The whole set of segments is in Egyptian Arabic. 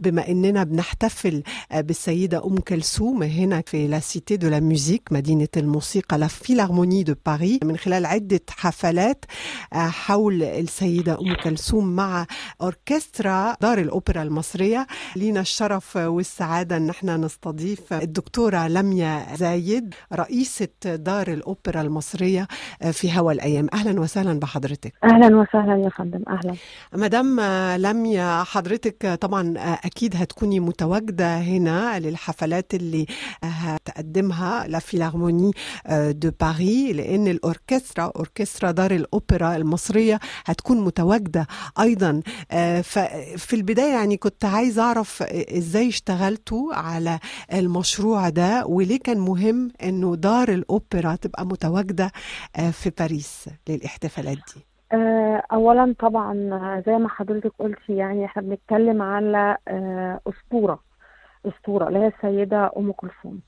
بما اننا بنحتفل بالسيده ام كلثوم هنا في لا سيتي دو لا ميوزيك مدينه الموسيقى لا فيلارموني دو باريس من خلال عده حفلات حول السيده ام كلثوم مع اوركسترا دار الاوبرا المصريه لينا الشرف والسعاده ان احنا نستضيف الدكتوره لميا زايد رئيسه دار الاوبرا المصريه في هوا الايام اهلا وسهلا بحضرتك اهلا وسهلا يا فندم اهلا مدام لميا حضرتك طبعا اكيد هتكوني متواجده هنا للحفلات اللي هتقدمها لا فيلارموني دو باري لان الاوركسترا اوركسترا دار الاوبرا المصريه هتكون متواجده ايضا ففي البدايه يعني كنت عايزه اعرف ازاي اشتغلتوا على المشروع ده وليه كان مهم انه دار الاوبرا تبقى متواجده في باريس للاحتفالات دي اولا طبعا زي ما حضرتك قلتي يعني احنا بنتكلم على اسطوره اسطوره اللي هي السيده ام كلثوم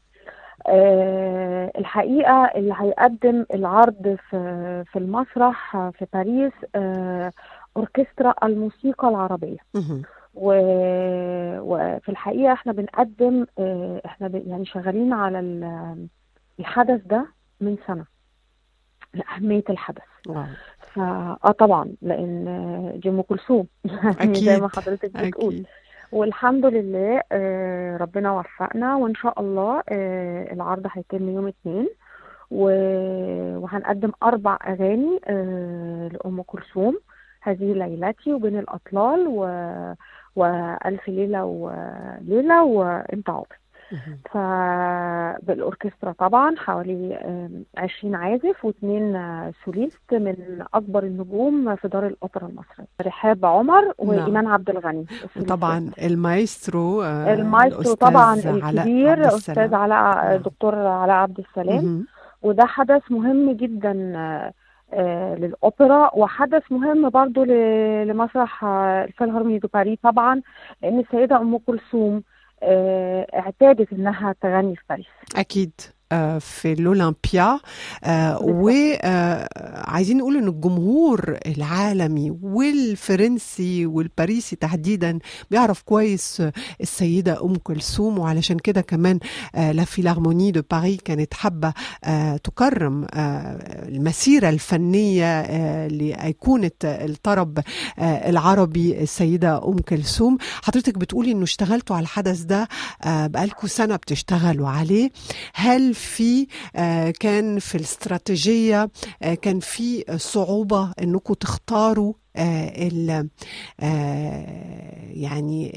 الحقيقه اللي هيقدم العرض في في المسرح في باريس اوركسترا الموسيقى العربيه وفي الحقيقه احنا بنقدم احنا يعني شغالين على الحدث ده من سنه لاهميه الحدث فا اه طبعا لان دي ام كلثوم أكيد. زي ما حضرتك بتقول أكيد. والحمد لله آه ربنا وفقنا وان شاء الله آه العرض هيتم يوم اتنين وهنقدم اربع اغاني آه لام كلثوم هذه ليلتي وبين الاطلال و... والف ليله وليله وانت عاطف فبالأوركسترا طبعا حوالي عشرين عازف واثنين سوليست من أكبر النجوم في دار الأوبرا المصرية رحاب عمر وإيمان نعم. عبد الغني طبعا المايسترو المايسترو طبعا الكبير أستاذ علاء دكتور علاء عبد السلام وده حدث مهم جدا للأوبرا وحدث مهم برضو لمسرح الفيلهارموني دو باري طبعا لأن السيدة أم كلثوم اعتادت انها تغني في باريس اكيد في الاولمبيا وعايزين نقول ان الجمهور العالمي والفرنسي والباريسي تحديدا بيعرف كويس السيده ام كلثوم وعلشان كده كمان لا فيلارموني دو باري كانت حابه تكرم المسيره الفنيه لايقونه الطرب العربي السيده ام كلثوم حضرتك بتقولي انه اشتغلتوا على الحدث ده بقالكم سنه بتشتغلوا عليه هل في كان في الاستراتيجية كان في صعوبة انكم تختاروا ال يعني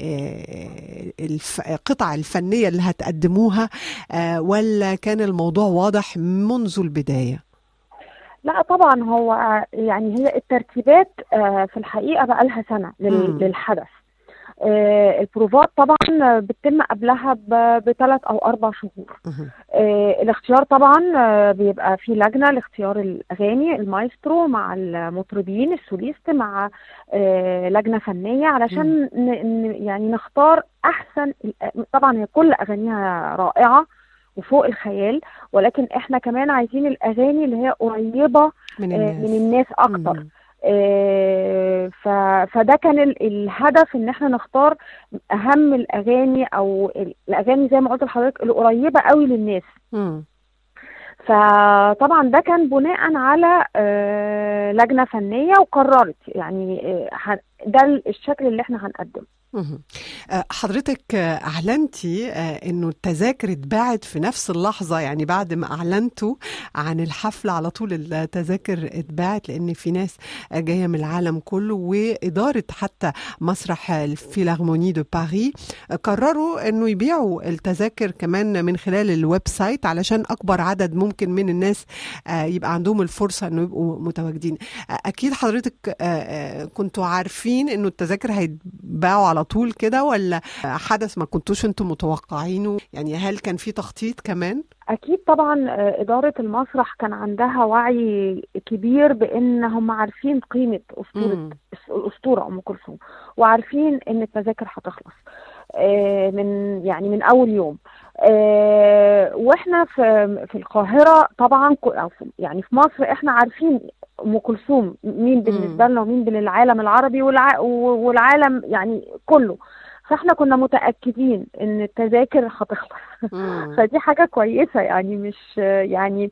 القطع الفنية اللي هتقدموها ولا كان الموضوع واضح منذ البداية؟ لا طبعا هو يعني هي الترتيبات في الحقيقة بقى لها سنة للحدث آه البروفات طبعا بتتم قبلها بثلاث او اربع شهور آه الاختيار طبعا آه بيبقى في لجنه لاختيار الاغاني المايسترو مع المطربين السوليست مع لجنه فنيه علشان يعني نختار احسن طبعا هي كل اغانيها رائعه وفوق الخيال ولكن احنا كمان عايزين الاغاني اللي هي قريبه من الناس, من الناس اكتر مم. ف... فده كان الهدف ان احنا نختار اهم الاغاني او الاغاني زي ما قلت لحضرتك القريبه قوي للناس م. فطبعا ده كان بناء على لجنه فنيه وقررت يعني ده الشكل اللي احنا هنقدمه حضرتك اعلنتي انه التذاكر اتباعت في نفس اللحظه يعني بعد ما اعلنتوا عن الحفله على طول التذاكر اتباعت لان في ناس جايه من العالم كله واداره حتى مسرح الفيلارموني دو باري قرروا انه يبيعوا التذاكر كمان من خلال الويب سايت علشان اكبر عدد ممكن من الناس يبقى عندهم الفرصه انه يبقوا متواجدين اكيد حضرتك كنتوا عارفين انه التذاكر هيتباعوا على طول كده ولا حدث ما كنتوش انتم متوقعينه يعني هل كان في تخطيط كمان اكيد طبعا اداره المسرح كان عندها وعي كبير بان هم عارفين قيمه اسطوره الاسطوره ام كلثوم وعارفين ان التذاكر هتخلص من يعني من اول يوم واحنا في في القاهره طبعا او يعني في مصر احنا عارفين ام كلثوم مين بالنسبه لنا ومين بالعالم العربي والع... والعالم يعني كله فاحنا كنا متاكدين ان التذاكر هتخلص مم. فدي حاجه كويسه يعني مش يعني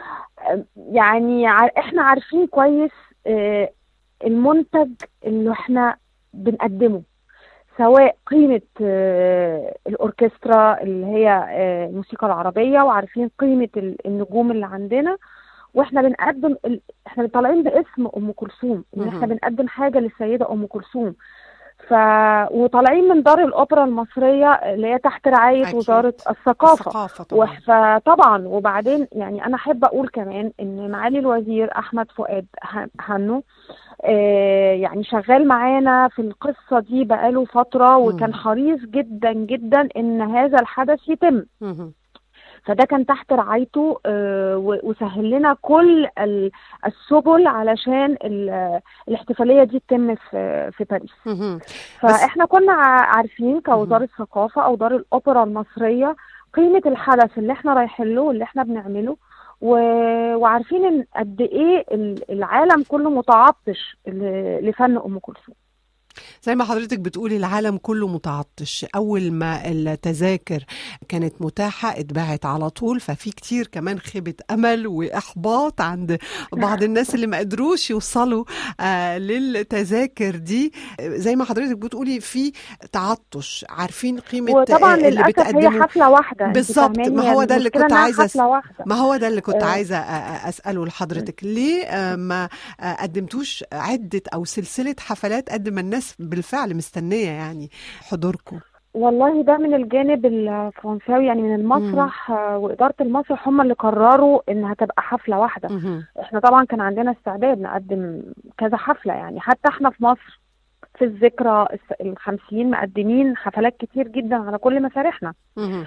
يعني ع- احنا عارفين كويس آه، المنتج اللي احنا بنقدمه سواء قيمة آه، الأوركسترا اللي هي آه، الموسيقى العربية وعارفين قيمة ال- النجوم اللي عندنا واحنا بنقدم ال... احنا طالعين باسم أم كلثوم ان احنا مهم. بنقدم حاجة للسيدة أم كلثوم ف وطالعين من دار الأوبرا المصرية اللي هي تحت رعاية أكيد. وزارة الثقافة الثقافة طبعا وح- فطبعا وبعدين يعني انا احب اقول كمان ان معالي الوزير احمد فؤاد ه- هنو آه، يعني شغال معانا في القصه دي بقاله فتره وكان مم. حريص جدا جدا ان هذا الحدث يتم مهم. فده كان تحت رعايته آه، و- وسهل لنا كل ال- السبل علشان ال- الاحتفاليه دي تتم في في باريس مهم. فاحنا كنا ع- عارفين كوزارة ثقافة او دار الاوبرا المصرية قيمة الحدث اللي احنا رايحين له واللي احنا بنعمله و... وعارفين ان قد ايه ال- العالم كله متعطش ل- لفن ام كلثوم زي ما حضرتك بتقولي العالم كله متعطش أول ما التذاكر كانت متاحة اتباعت على طول ففي كتير كمان خيبة أمل وإحباط عند بعض الناس اللي ما قدروش يوصلوا آه للتذاكر دي زي ما حضرتك بتقولي في تعطش عارفين قيمة وطبعا آه، اللي للاسف هي بتقدمه حفلة واحدة انت بالظبط، فاهماني؟ ما هو ده اللي المشكلة كنت إنها عايزة أس- حفلة واحدة ما هو ده اللي كنت آه. عايزة أ- أ- أسأله لحضرتك ليه آه، ما آه، قدمتوش عدة أو سلسلة حفلات قد ما الناس بالفعل مستنية يعني حضوركم والله ده من الجانب الفرنساوي يعني من المسرح آه، وإدارة المسرح هم اللي قرروا إنها تبقى حفلة واحدة مهم. احنا طبعا كان عندنا استعداد نقدم كذا حفلة يعني حتى احنا في مصر في الذكرى الس- الخمسين مقدمين حفلات كتير جدا على كل مسارحنا مهم.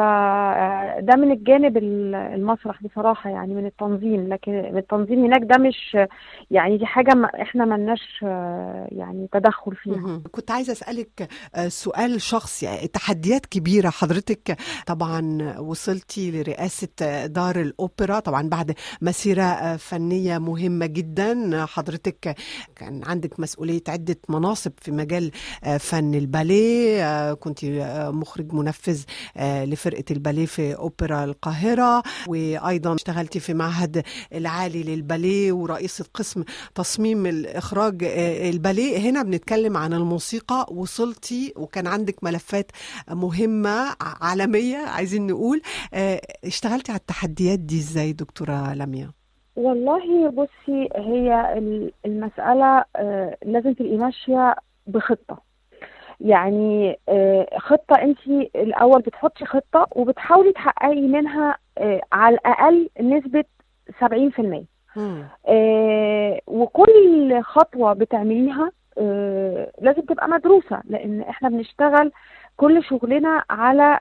فده من الجانب ال- المسرح بصراحة يعني من التنظيم لكن من التنظيم هناك ده مش يعني دي حاجة ما احنا ملناش آه، يعني تدخل فيها مهم. كنت عايزة أسألك آه، سؤال شخصي تحديات كبيرة حضرتك طبعا وصلتي لرئاسة آه، دار الأوبرا طبعا بعد مسيرة آه، فنية مهمة جدا حضرتك كان عندك مسؤولية عدة مناصب في مجال آه، فن الباليه آه، كنت آه، مخرج منفذ آه، لفرقة الباليه في أوبرا القاهرة وأيضا اشتغلتي في معهد العالي للباليه ورئيسة قسم تصميم الإخراج آه، الباليه هنا بنتكلم عن الموسيقى وصلتي وكان عندك ملفات مهمة ع- عالمية عايزين نقول آه، اشتغلتي على التحديات دي ازاي دكتورة لميا؟ والله بصي هي ال- المسألة آه، لازم تبقي ماشية بخطة يعني آه، خطة انت الأول بتحطي خطة وبتحاولي تحققي منها آه، على الأقل نسبة 70% مم. آه، وكل خطوة بتعمليها آه، لازم تبقى مدروسة لأن احنا بنشتغل كل شغلنا على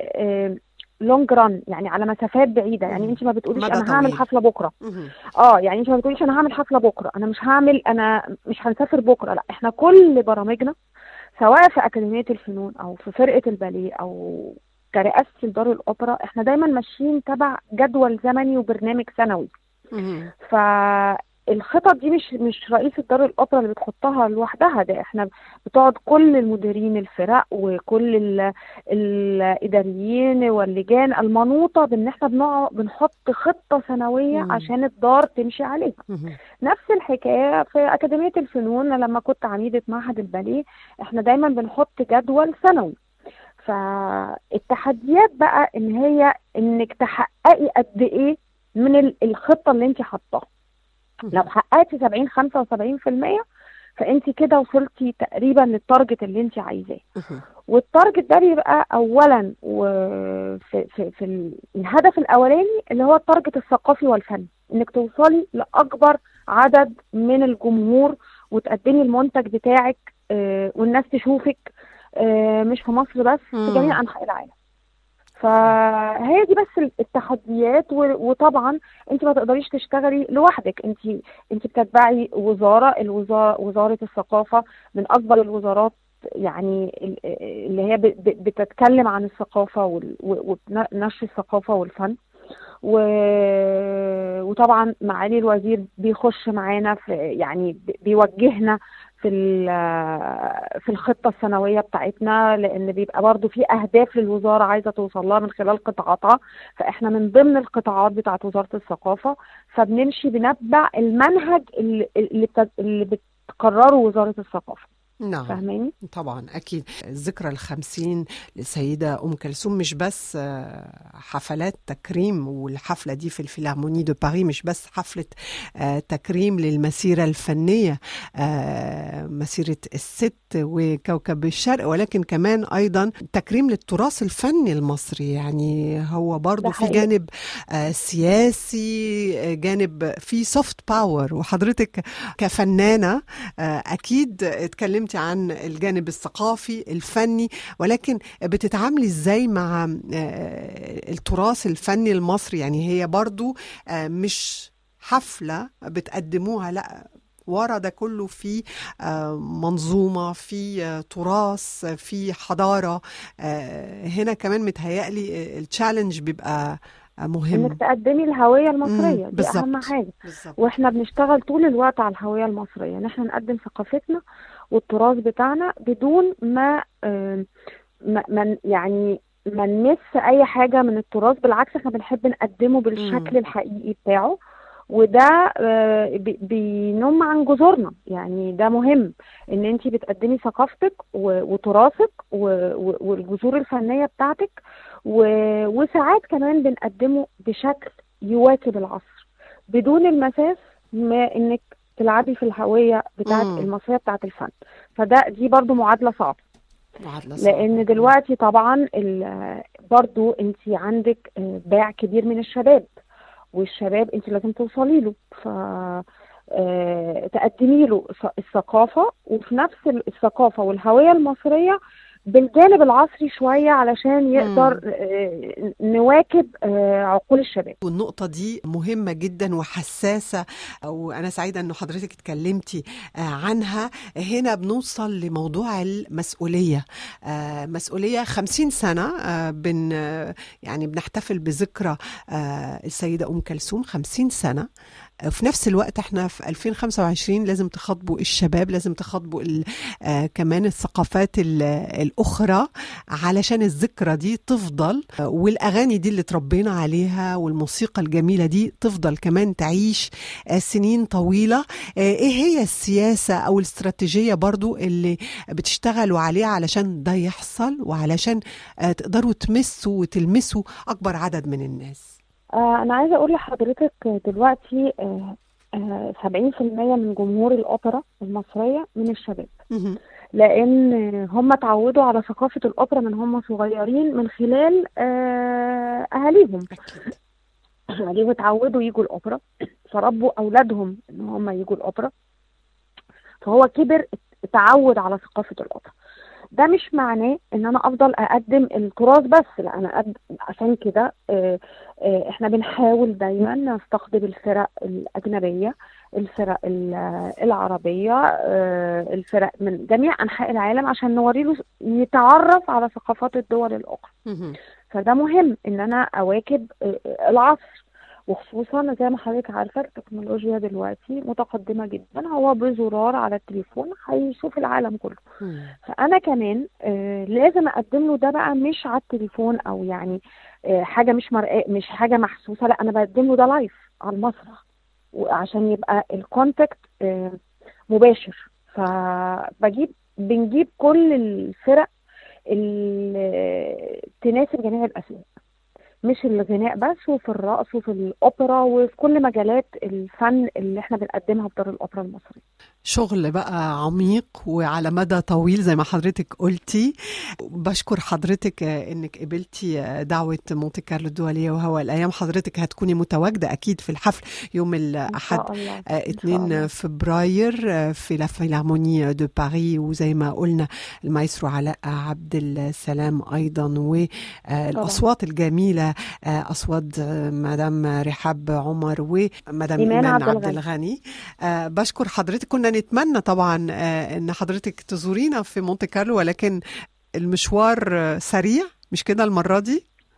لونج ران يعني على مسافات بعيدة يعني انت ما بتقوليش مدى انا هعمل طويل. حفلة بكرة مهم. اه يعني انت ما بتقوليش انا هعمل حفله بكره انا مش هعمل انا مش هنسافر بكره لا احنا كل برامجنا سواء في اكاديميه الفنون او في فرقه الباليه او كرئاسه دار الاوبرا احنا دايما ماشيين تبع جدول زمني وبرنامج سنوي مهم. فالخطط دي مش مش رئيسة دار الأوبرا اللي بتحطها لوحدها ده احنا بتقعد كل المديرين الفرق وكل ال- الإداريين واللجان المنوطة بإن احنا بنقعد بنحط خطة سنوية مم. عشان الدار تمشي عليها مهم. نفس الحكاية في أكاديمية الفنون لما كنت عميدة معهد الباليه احنا دايما بنحط جدول سنوي فالتحديات بقى ان هي انك تحققي قد ايه من ال- الخطة اللي انت حاطاها لو حققتي 70 75% فانت كده وصلتي تقريبا للتارجت اللي انت عايزاه مهم. والتارجت ده بيبقى اولا وفي في في ال- الهدف الاولاني اللي هو التارجت الثقافي والفني انك توصلي لاكبر عدد من الجمهور وتقدمي المنتج بتاعك آه، والناس تشوفك آه، مش في مصر بس في مم. جميع انحاء العالم فهي دي بس التحديات و- وطبعا انت ما تقدريش تشتغلي لوحدك انت انت بتتبعي وزاره الوزاره وزاره الثقافه من اكبر الوزارات يعني ال- اللي هي ب- ب- بتتكلم عن الثقافه وال- و- ونشر الثقافه والفن و- وطبعا معالي الوزير بيخش معانا في يعني ب- بيوجهنا في في الخطه السنويه بتاعتنا لان بيبقى برضو في اهداف للوزاره عايزه توصل لها من خلال قطاعاتها فاحنا من ضمن القطاعات بتاعه وزاره الثقافه فبنمشي بنتبع المنهج اللي اللي, اللي بتقرره وزاره الثقافه نعم فاهماني؟ طبعا اكيد الذكرى الخمسين للسيده ام كلثوم مش بس حفلات تكريم والحفله دي في الفيلارموني دو باري مش بس حفله تكريم للمسيره الفنيه مسيره الست وكوكب الشرق ولكن كمان ايضا تكريم للتراث الفني المصري يعني هو برضه في جانب سياسي جانب في سوفت باور وحضرتك كفنانه اكيد اتكلمت عن الجانب الثقافي الفني ولكن بتتعاملي ازاي مع التراث الفني المصري يعني هي برضو مش حفلة بتقدموها لا ورا ده كله في منظومة في تراث في حضارة هنا كمان متهيألي التشالنج بيبقى مهم انك تقدمي الهويه المصريه دي بالزبط. اهم حاجه بالزبط. واحنا بنشتغل طول الوقت على الهويه المصريه ان احنا نقدم ثقافتنا والتراث بتاعنا بدون ما ما يعني ما نمس اي حاجه من التراث بالعكس احنا بنحب نقدمه بالشكل الحقيقي بتاعه وده بينم عن جذورنا يعني ده مهم ان انت بتقدمي ثقافتك وتراثك والجذور الفنيه بتاعتك وساعات كمان بنقدمه بشكل يواكب العصر بدون المساس ما انك تلعبي في الهويه بتاعت المصريه بتاعت الفن فده دي برضو معادله صعبه معادلة صعبة. لان دلوقتي طبعا برضو انت عندك باع كبير من الشباب والشباب انت لازم توصلي له ف تقدمي له الثقافه وفي نفس الثقافه والهويه المصريه بالجانب العصري شوية علشان يقدر مم. نواكب عقول الشباب والنقطة دي مهمة جدا وحساسة وأنا سعيدة أنه حضرتك اتكلمتي عنها هنا بنوصل لموضوع المسؤولية مسؤولية خمسين سنة بن يعني بنحتفل بذكرى السيدة أم كلثوم خمسين سنة في نفس الوقت احنا في 2025 لازم تخاطبوا الشباب لازم تخاطبوا آه كمان الثقافات الاخرى علشان الذكرى دي تفضل والاغاني دي اللي تربينا عليها والموسيقى الجميله دي تفضل كمان تعيش آه سنين طويله آه ايه هي السياسه او الاستراتيجيه برضو اللي بتشتغلوا عليها علشان ده يحصل وعلشان تقدروا تمسوا وتلمسوا اكبر عدد من الناس أنا عايزة أقول لحضرتك دلوقتي سبعين في المية من جمهور الأوبرا المصرية من الشباب لأن هم اتعودوا على ثقافة الأوبرا من هم صغيرين من خلال أهاليهم أهاليهم اتعودوا يجوا الأوبرا فربوا أولادهم إن هم يجوا الأوبرا فهو كبر اتعود على ثقافة الأوبرا ده مش معناه ان انا افضل اقدم التراث بس لا انا أقدم عشان كده احنا بنحاول دايما نستقطب الفرق الاجنبيه الفرق العربيه الفرق من جميع انحاء العالم عشان نوري له يتعرف على ثقافات الدول الاخرى فده مهم ان انا اواكب العصر وخصوصا زي ما حضرتك عارفه التكنولوجيا دلوقتي متقدمه جدا هو بزرار على التليفون هيشوف العالم كله مم. فانا كمان آه لازم اقدم له ده بقى مش على التليفون او يعني آه حاجه مش مرئيه مش حاجه محسوسه لا انا بقدم له ده لايف على المسرح وعشان يبقى الكونتاكت آه مباشر فبجيب بنجيب كل الفرق اللي تناسب جميع الاسماء مش الغناء بس وفي الرقص وفي الأوبرا وفي كل مجالات الفن اللي احنا بنقدمها في دار الأوبرا المصرية شغل بقى عميق وعلى مدى طويل زي ما حضرتك قلتي بشكر حضرتك انك قبلتي دعوة مونتي كارلو الدولية وهو الأيام حضرتك هتكوني متواجدة أكيد في الحفل يوم الأحد 2 فبراير في لا فيلارموني دو باري وزي ما قلنا المايسترو علاء عبد السلام أيضا والأصوات الجميلة أصوات مدام رحاب عمر ومدام إيمان عبد, عبد الغني بشكر حضرتك كنا نتمنى طبعا ان حضرتك تزورينا في مونte كارلو ولكن المشوار سريع مش كده المره دي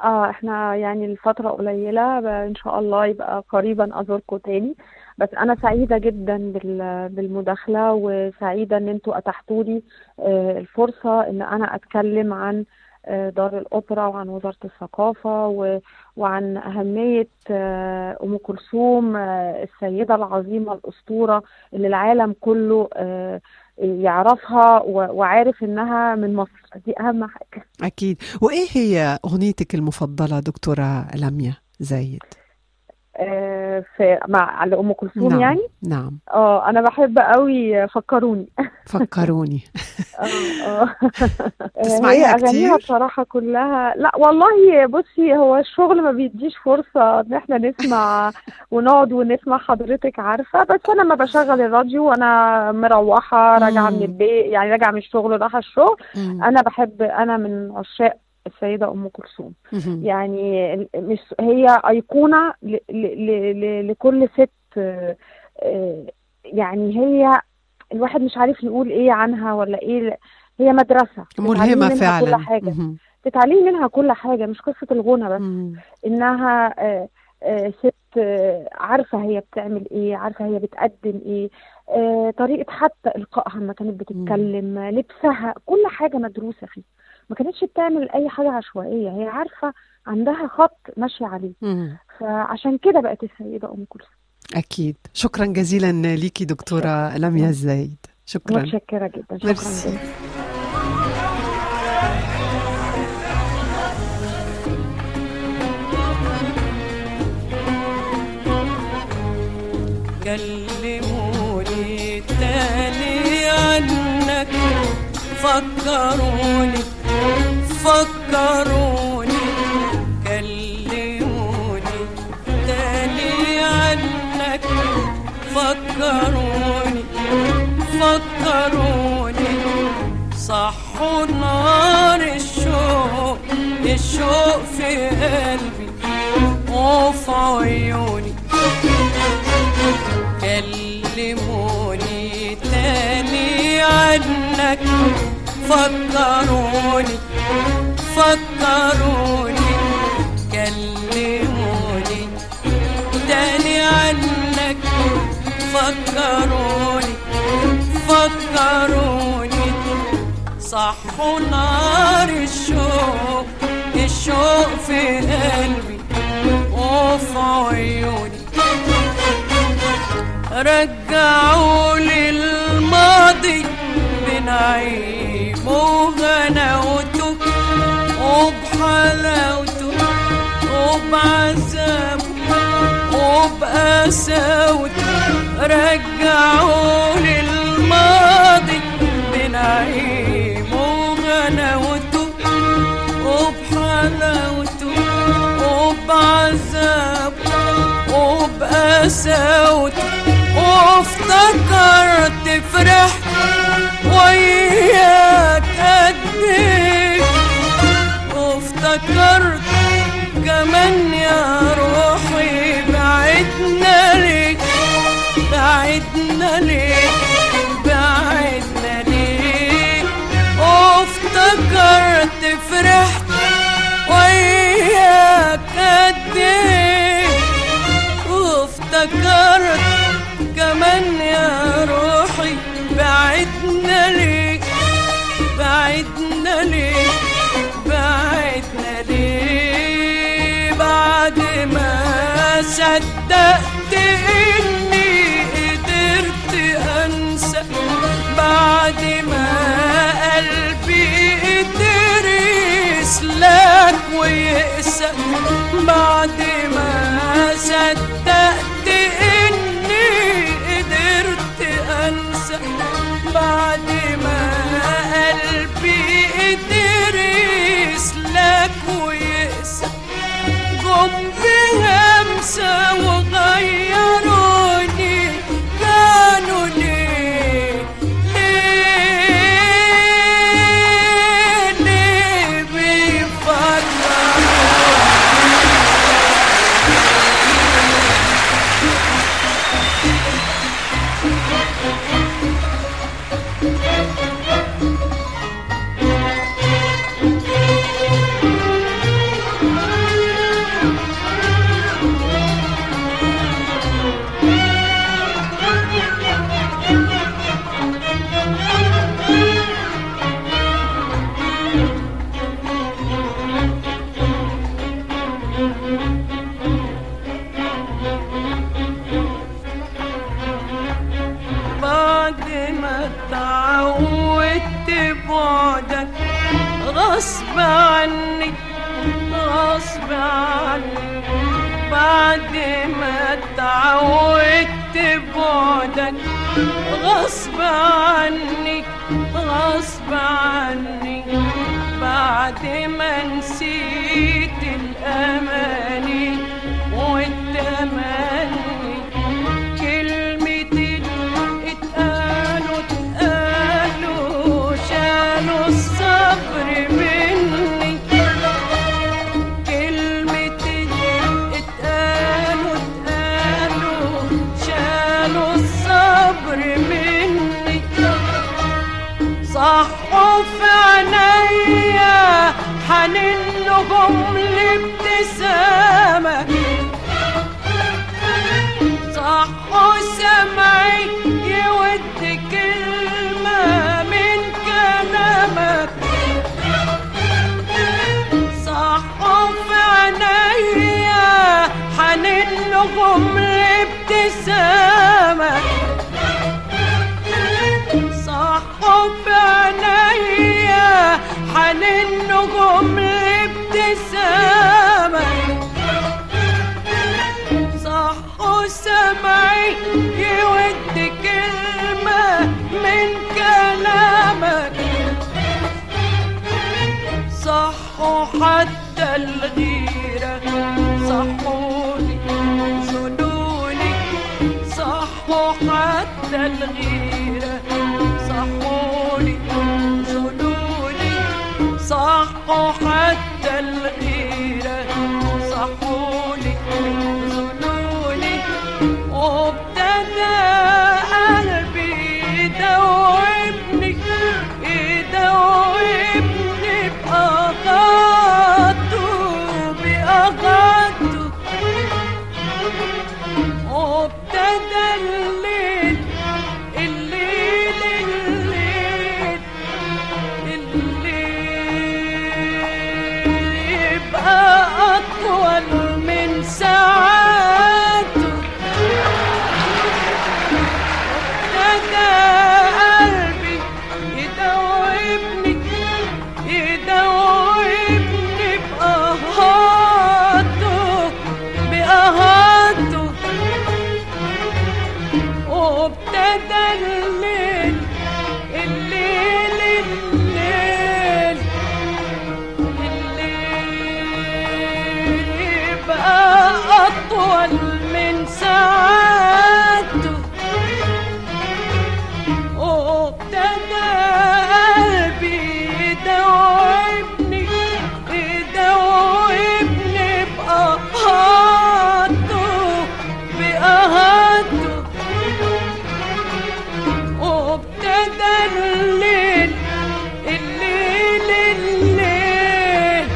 اه احنا يعني الفترة قليلة ب- ان شاء الله يبقى قريبا ازوركم تاني بس انا سعيدة جدا بال- بالمداخلة وسعيدة ان انتوا اتحتوا لي آه، الفرصة ان انا اتكلم عن آه، دار الاوبرا وعن وزارة الثقافة و- وعن اهمية آه، ام كلثوم آه، السيدة العظيمة الاسطورة اللي العالم كله آه، يعرفها و- وعارف انها من مصر دي اهم حاجة أكيد وإيه هي أغنيتك المفضلة دكتورة لميا زايد؟ آه، في مع على ام كلثوم نعم يعني نعم اه انا بحب قوي فكروني فكروني اه اه تسمعيها هي اغانيها كتير؟ بصراحه كلها لا والله بصي هو الشغل ما بيديش فرصه ان احنا نسمع ونقعد ونسمع حضرتك عارفه بس انا لما بشغل الراديو وانا مروحه راجعه من مم. البيت يعني راجعه من الشغل رايحه الشغل مم. انا بحب انا من عشاق السيده ام كلثوم مهم. يعني ال- مش هي أيقونة ل- ل- ل- ل- لكل ست آه، آه، يعني هي الواحد مش عارف يقول ايه عنها ولا ايه هي مدرسة تتعلمي ملهمة منها كل فعلا حاجة مهم. تتعلمي منها كل حاجة مش قصة الغنى بس مم. انها آه، آه، ست آه، عارفة هي بتعمل ايه عارفة هي بتقدم ايه آه، طريقة حتى إلقائها لما كانت بتتكلم آه، لبسها كل حاجة مدروسة فيه ما كانتش بتعمل أي حاجة عشوائية هي عارفة عندها خط ماشية عليه مم. فعشان كده بقت السيدة أم كلثوم أكيد شكرا جزيلا ليكي دكتورة لميا الزايد شكرا متشكرة جدا شكرا ميرسي. جدا كلموني تاني عنك فكروني فكروني كلموني تاني عنك فكروني فكروني صحوا نار الشوق الشوق في قلبي وفي عيوني كلموني تاني عنك فكروني فكروني كلموني تاني عنك فكروني فكروني صحوا نار الشوق الشوق في قلبي وفي عيوني رجعوا لي الماضي بنعيم وغناوته وبحلاوته وبعذابه وبقساوته رجعوا لي الماضي بنعيم وغناوته وبحلاوته وبعذابه وبقساوته وافتكرت فرحت وياك قد ايه وافتكرت كمان يا روحي بعدنا ليه بعدنا ليه بعدنا ليه وافتكرت فرحت وياك قد ايه وافتكرت كمان يا روحي بعدنا ليه بعدنا ليه بعدنا ليه بعد ما صدقت اني قدرت انسى بعد ما قلبي قدر يسلك ويقسى بعد ما صدقت اني قدرت انسى بعد ما قلبي قدر يسلك ويقسى جم بهمسة وغيروني كانوا ليه ليه ليه بيفكروا بعد ما اتعودت بعدك غصب عني غصب عني بعد ما اتعودت بعدك غصب عني غصب عني بعد ما نسيت الأماني والتمني كلمتين اتقالوا اتقالوا شالوا الصبر مني كلمتين اتقالوا اتقالوا شالوا الصبر مني صحوا في عينيا حنين لهم الابتسامة صحوا سمعي يود كلمة من كلامك صحوا في عينيا حنين لهم الابتسامة صحوا في عينيا حنين نجوم الابتسامة صحوا سمعي يود كلمة من كلامك صحوا حتى الغيرة صحوني جنوني صحوا حتى الغيرة صحوني جنوني صحوا حتى الغيرة صحوني جنوني وابتدى قلبي يدوبني يدوبني بأغاته بأغاته وابتدى الليل الليل الليل الليل يبقى أطول من ساعاته ابتدى قلبي يدوبني يدوبني بأهاته بأهاته وابتدى الليل الليل الليل الليل يبقى أطول من ساعاته وابتدى قلبي يدوبني يدوبني بأهاته بأهاته وابتدى الليل الليل الليل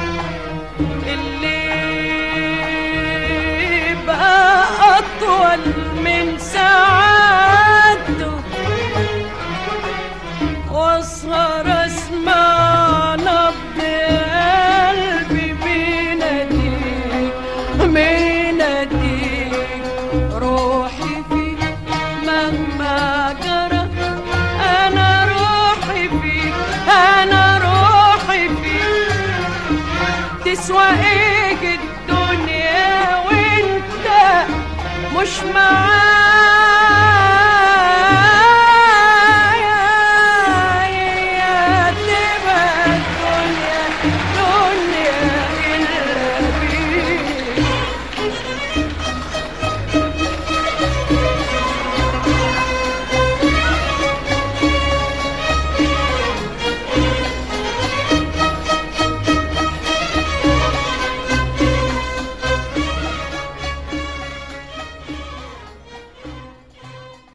الليل بقى أطول من ساعاته واسهر اسمع نبض قلبي بيناديك بيناديك روحي فيك مهما جرى انا روحي فيك انا روحي فيك تسوى ايه الدنيا وانت مش معاك